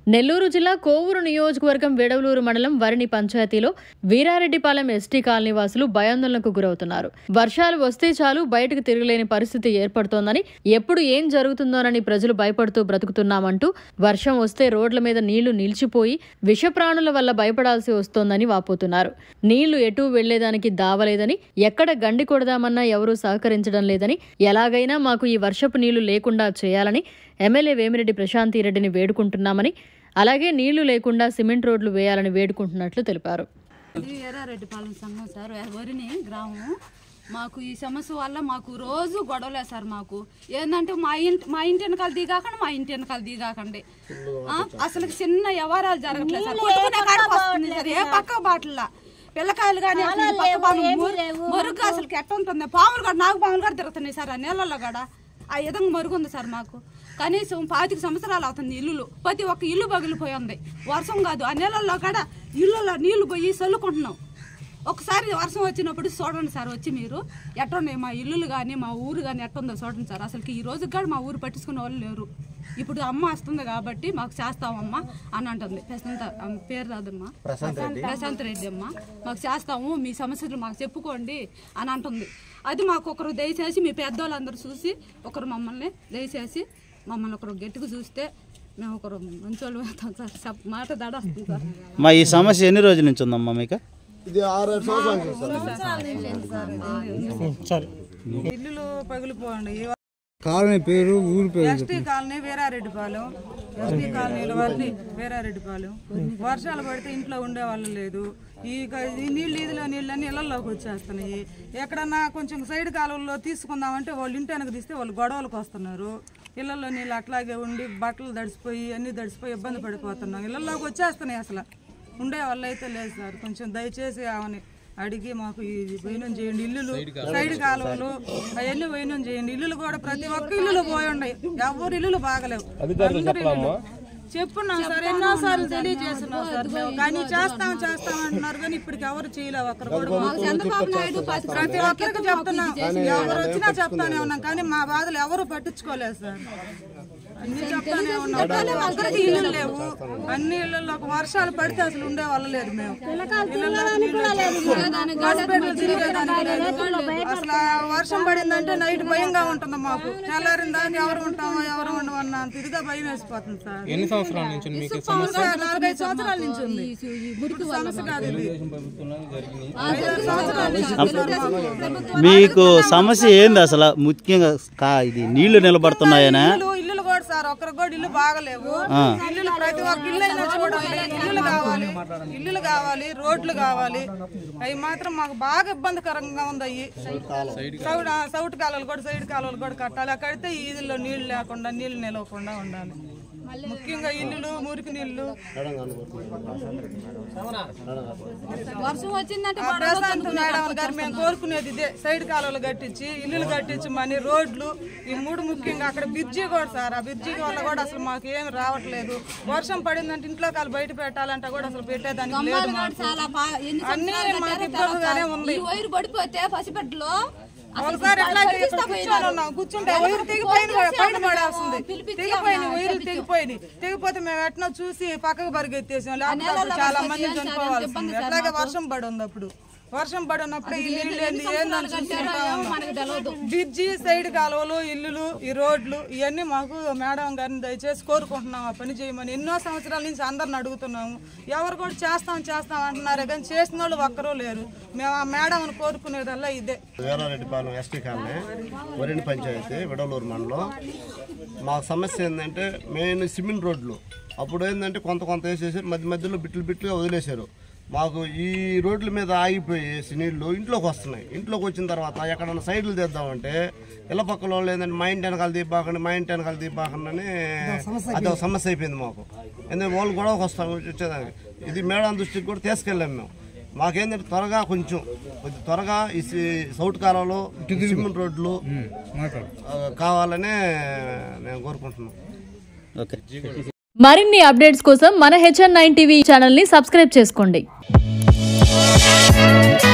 నెల్లూరు జిల్లా కోవూరు నియోజకవర్గం వెడవలూరు మండలం వరిని పంచాయతీలో వీరారెడ్డిపాలెం ఎస్టీ కాలనీ వాసులు భయాందోళనకు గురవుతున్నారు వర్షాలు వస్తే చాలు బయటకు తిరగలేని పరిస్థితి ఏర్పడుతోందని ఎప్పుడు ఏం జరుగుతుందోనని ప్రజలు భయపడుతూ బ్రతుకుతున్నామంటూ వర్షం వస్తే రోడ్ల మీద నీళ్లు నిలిచిపోయి విషప్రాణుల వల్ల భయపడాల్సి వస్తోందని వాపోతున్నారు నీళ్లు ఎటూ వెళ్లేదానికి దావలేదని ఎక్కడ గండి కొడదామన్నా ఎవరూ సహకరించడం లేదని ఎలాగైనా మాకు ఈ వర్షపు నీళ్లు లేకుండా చేయాలని ఎమ్మెల్యే వేమిరెడ్డి ప్రశాంతిరెడ్డిని వేడుకుంటున్నామని అలాగే నీళ్లు లేకుండా సిమెంట్ రోడ్లు వేయాలని వేడుకుంటున్నట్లు తెలిపారు ఇది ఎర్రారెడ్డిపాలెం సంఘం సార్ వరిని గ్రామం మాకు ఈ సమస్య వల్ల మాకు రోజు గొడవలే సార్ మాకు ఏంటంటే మా ఇంటి మా ఇంటి వెనకాల దిగాకండి మా ఇంటి వెనకాల దిగాకండి ఆ, అసలు చిన్న వ్యవహారాలు జరగట్లేదు సార్ కొట్టుకునే కాడికి వస్తుంది సార్ ఏ పక్క బాటల్లా పిల్లకాయలు కానీ అసలు ఈ పక్క బాటలు మురు- మరుగ్గా అసలు ఎట్ట ఉంటుంది పాములు కూడా నాగు పాములు కూడా తిరుగుతున్నాయి సార్ ఆ నీళ్ళల్లో కూడా ఆ విధంగా మరుగుంది సార్ మాకు కనీసం పాతిక సంవత్సరాలు అవుతుంది ఇల్లులు ప్రతి ఒక్క ఇల్లు పగిలిపోయి ఉంది వర్షం కాదు ఆ నీళ్ళల్లో కూడా ఇళ్ళల్లో నీళ్లు పోయి చల్లుకుంటున్నాం ఒకసారి వర్షం వచ్చినప్పుడు చూడండి సార్ వచ్చి మీరు ఎట్టున్నాయి మా ఇల్లులు కానీ మా ఊరు కానీ ఎట్టుందో చూడండి సార్ అసలుకి ఈ రోజుకి కూడా మా ఊరు పట్టించుకునే వాళ్ళు లేరు ఇప్పుడు అమ్మ వస్తుంది కాబట్టి మాకు చేస్తామమ్మా అని అంటుంది ప్రశాంత ఆమె పేరు రాదమ్మా ప్రశాంత్ రెడ్డి అమ్మ మాకు చేస్తాము మీ సమస్యలు మాకు చెప్పుకోండి అని అంటుంది అది మాకు ఒకరు దయచేసి మీ పెద్దోళ్ళందరూ చూసి ఒకరు మమ్మల్ని దయచేసి మమ్మల్ని ఒకరు గట్టిగా చూస్తే మేము ఒకరు మంచోళ్ళు అవుతాం సార్ చెప్- మాట దడ వస్తుంది సార్ మా ఈ సమస్య ఎన్ని రోజుల నుంచి ఉందమ్మా మీకు ఇది ఆరు సంవత్సరాలు సార్ ఇల్లులు పగిలిపోండి కాలనీ పేరు ఊరి పేరు ఎస్టీ కాలనీ వీరారెడ్డిపాలెం ఎస్టీ కాలనీలో వారిని వీరారెడ్డిపాలెం వర్షాలు పడితే ఇంట్లో ఉండేవాళ్ళు లేదు ఈ క- ఈ నీళ్ళు ఈదిలో నీళ్ళన్నీ ఇళ్లలోకి వచ్చేస్తున్నాయి ఎక్కడన్నా కొంచెం సైడ్ కాలువల్లో తీసుకుందామంటే వాళ్ళు ఇంటి వెనక తీస్తే వాళ్ళు గొడవలకు వస్తున్నారు ఇళ్లలో నీళ్ళు అట్లాగే ఉండి బట్టలు తడిసిపోయి అన్ని తడిసిపోయి ఇబ్బంది పడిపోతున్నాం ఇళ్లలోకి వచ్చేస్తున్నాయి అసలు ఉండే వాళ్ళు అయితే లేదు సార్ కొంచెం దయచేసి ఆమెని అడిగి మాకు ఈ వైనం చేయండి ఇల్లులు సైడ్ కాలువలు అవన్నీ వైనం చేయండి ఇల్లులు కూడా ప్రతి ఒక్క ఇల్లులు పోయి ఉన్నాయి ఎవరు ఇల్లులు బాగలేవు అందరి ఇల్లులు. చెప్పున్నాం సార్ ఎన్నోసార్లు తెలియజేస్తున్నాం సార్ మేము కానీ చేస్తాం చేస్తాం అంటున్నారు కానీ ఇప్పటికి ఎవరు చేయలేవు అక్కడ కూడా చంద్రబాబు నాయుడు పది ప్రతి ఒక్కరికి చెప్తున్నాం ఎవరు వచ్చినా చెప్తానే ఉన్నాం కానీ మా బాధలు ఎవరు పట్టించుకోలేదు సార్ అన్ని చెప్తానే ఉన్నాం ప్రతి ఒక్కరికి ఇల్లు లేవు అన్ని ఇళ్ళల్లో ఒక వర్షాలు పడితే అసలు ఉండే వాళ్ళు లేదు మేము ఇళ్ళల్లో నీళ్ళు హాస్పిటల్ తిరిగేదానికి లేదు. అసలు ఆ వర్షం పడిందంటే నైట్ భయంగా ఉంటుంది మాకు తెల్లారిన దాకా ఎవరు ఉంటామో ఎవరు ఉండమో అన్నంత ఇదిగా భయం వేసిపోతుంది సార్ ఎన్ని సంవత్సరాల నుంచి ఉంది మీకు సార్, నాలుగైదు సంవత్సరాల నుంచి ఉంది ఇప్పుడు సమస్య కాదు ఇది ఐదారు సంవత్సరాల నుంచి ఉంది సార్ మాకు. మీకు సమస్య ఏంది అసలు ముఖ్యంగా కా ఇది నీళ్లు నిలబడుతున్నాయనా ఇల్లు ఇల్లులు కూడా సార్ ఒక్కరికి కూడా ఇల్లు బాగలేవు ఇల్లులు ప్రతి ఒక్క ఇల్లు అయినా చూడండి ఇల్లులు కావాలి ఇల్లులు కావాలి రోడ్లు కావాలి అవి మాత్రం మాకు బాగా ఇబ్బందికరంగా ఉంది అవి సౌడ్ ఆ, సౌట్ కాలువలు కూడా సైడ్ కాలువలు కూడా కట్టాలి అక్కడైతే ఈ ఇల్లులో నీళ్లు లేకుండా నీళ్లు నిలవకుండా ఉండాలి ముఖ్యంగా ఇల్లులు మురికి నీళ్లు వర్షం వచ్చిందంటే ఆ ప్రశాంత్ మేడం గారు మేము కోరుకునేది ఇదే సైడ్ కాలువలు కట్టించి ఇల్లులు కట్టించి మనీ రోడ్లు ఈ మూడు ముఖ్యంగా అక్కడ బ్రిడ్జి కూడా సార్ ఆ బ్రిడ్జి వల్ల కూడా అసలు మాకు ఏమి రావట్లేదు వర్షం పడిందంటే ఇంట్లో కాలు బయట పెట్టాలంటే కూడా అసలు పెట్టేదానికి లేదు మాకు చాలా బా- ఎన్ని అన్నీ సంవత్సరాలు మాకు కట్టారో ఇబ్బందిగానే తెలుసా? ఉంది ఈ వైరు పడిపోతే పసిపెట్టలో ఒకసారి ఎట్లాగే ఇక్కడ కూర్చొని ఉన్నాం కూర్చుంటే వైరు తెగిపోయింది పైన పడాల్సింది తెగిపోయింది వైర్లు తెగిపోయింది తెగిపోతే మేము ఎట్నో చూసి పక్కకు పరిగెత్తేసాం లేకపోతే అప్పుడు చాలా మంది చనిపోవాల్సింది అట్లాగే వర్షం పడి ఉంది అప్పుడు వర్షం పడి ఉన్నప్పుడు ఈ నీళ్ళు ఏంది ఏందని చూసుకుంటా ఉన్నాం. బ్రిడ్జి సైడ్ కాలువలు ఇల్లులు ఈ రోడ్లు ఇవన్నీ మాకు మేడం గారిని దయచేసి కోరుకుంటున్నాం ఆ పని చేయమని ఎన్నో సంవత్సరాల నుంచి అందరిని అడుగుతున్నాము ఎవరు కూడా చేస్తాం చేస్తాం అంటున్నారు కానీ చేసిన వాళ్ళు ఒక్కరూ లేరు మేము ఆ మేడంని కోరుకునేదల్లా ఇదే వీరారెడ్డిపాలెం ఎస్టీ కాలనీ వరిని పంచాయతీ విడవలూరు మండలం మాకు సమస్య ఏంటంటే మెయిన్ సిమెంట్ రోడ్లు అప్పుడు ఏంటంటే కొంత కొంత వేసేసారు మధ్య మధ్యలో బిట్లు బిట్లుగా వదిలేశారు మాకు ఈ రోడ్ల మీద ఆగిపోయేసి నీళ్లు ఇంట్లోకి వస్తున్నాయి ఇంట్లోకి వచ్చిన తర్వాత ఎక్కడన్నా సైడ్లు తెద్దామంటే ఇళ్ళ పక్కల వాళ్ళు ఏంటంటే మా ఇంటి వెనకాల దీపాకండి మా ఇంటి వెనకాల దీపాకండి అని అది ఒక సమస్య అయిపోయింది మాకు ఎందుకంటే వాళ్ళు గొడవకు వస్తాం వచ్చేదానికి ఇది మేడం దృష్టికి కూడా తీసుకెళ్ళాం మేము మాకేంటంటే త్వరగా కొంచెం కొంచెం త్వరగా ఈ సి- సౌత్ కాలంలో సిమెంట్ రోడ్లు ఆ, కావాలని నేను కోరుకుంటున్నాను ఓకే మరిన్ని అప్డేట్స్ కోసం మన హెచ్ఎన్ నైన్ టీవీ ఛానల్ని సబ్స్క్రైబ్ చేసుకోండి